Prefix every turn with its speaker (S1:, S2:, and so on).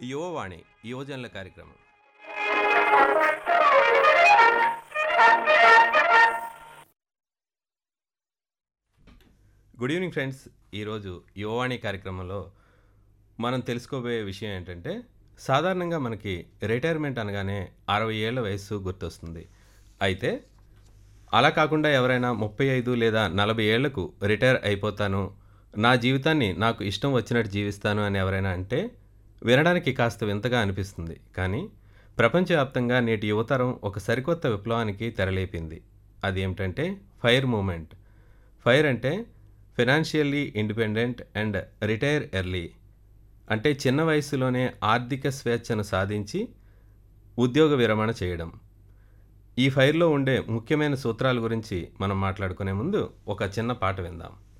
S1: యువవాణి యువజనుల కార్యక్రమం good evening friends ఈరోజు యువవాణి కార్యక్రమంలో మనం తెలుసుకోబోయే విషయం ఏంటంటే సాధారణంగా మనకి రిటైర్మెంట్ అనగానే అరవై ఏళ్ళ వయస్సు గుర్తొస్తుంది అయితే అలా కాకుండా ఎవరైనా ముప్పై ఐదు లేదా నలభై ఏళ్లకు రిటైర్ అయిపోతాను నా జీవితాన్ని నాకు ఇష్టం వచ్చినట్టు జీవిస్తాను అని ఎవరైనా అంటే వినడానికి కాస్త వింతగా అనిపిస్తుంది కానీ ప్రపంచవ్యాప్తంగా నేటి యువతరం ఒక సరికొత్త విప్లవానికి తెరలేపింది అది ఏమిటంటే ఫైర్ మూమెంట్ ఫైర్ అంటే financially independent and retire early అంటే చిన్న వయసులోనే ఆర్థిక స్వేచ్ఛను సాధించి ఉద్యోగ విరమణ చేయడం ఈ ఫైర్లో ఉండే ముఖ్యమైన సూత్రాల గురించి మనం మాట్లాడుకునే ముందు ఒక చిన్న పాట విందాం